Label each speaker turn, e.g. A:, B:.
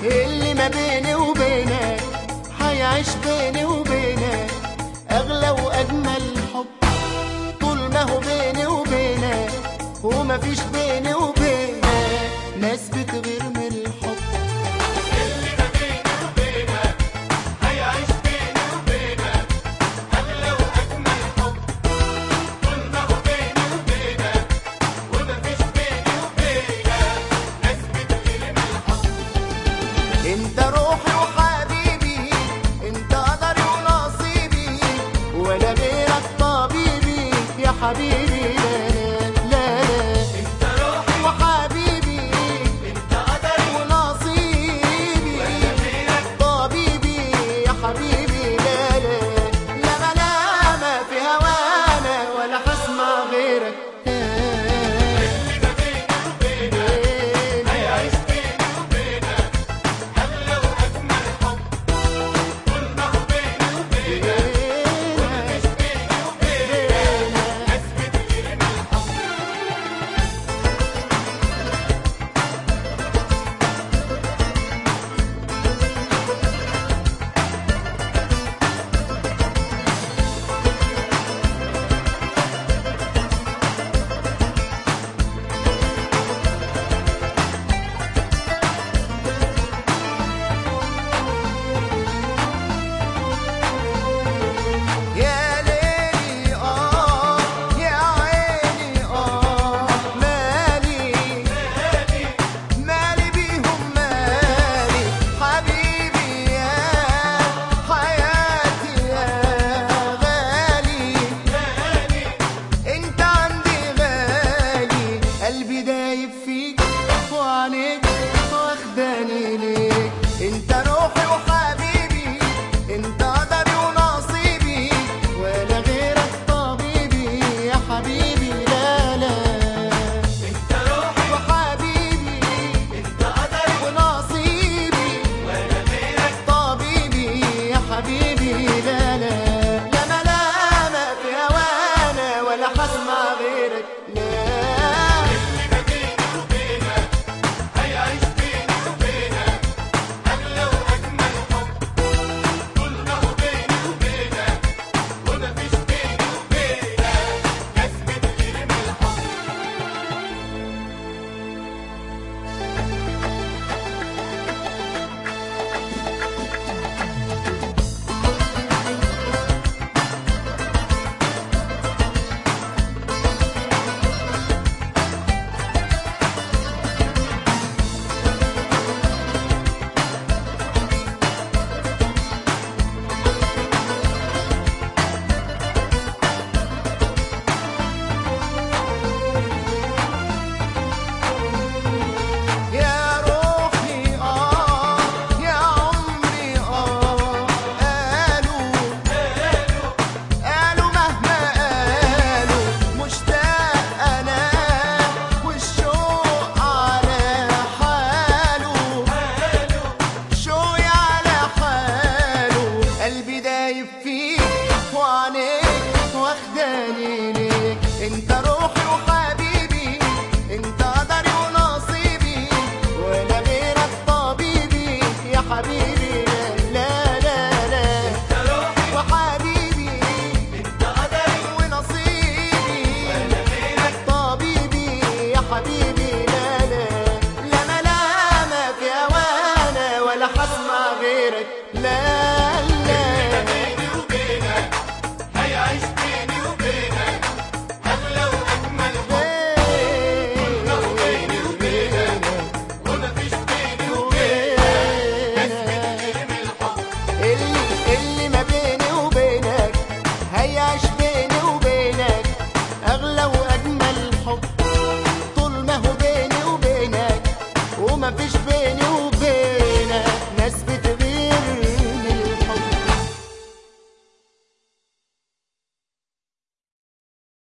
A: اللي ما بيني وبينك هيعيش بيني وبينك أغلى وأجمل حب طول ما هو بيني وبينك وما فيش بيني وبينك ناس بتغير من الحب
B: اللي ما بيني وبينك هيعيش بيني وبينك أغلى وأجمل حب طول ما هو بيني وبينك ومفيش بيني وبينك ناس بتغير من الحب
A: انت روحي وحبيبي انت قدري ونصيبي ولا غيرك طبيبي يا حبيبي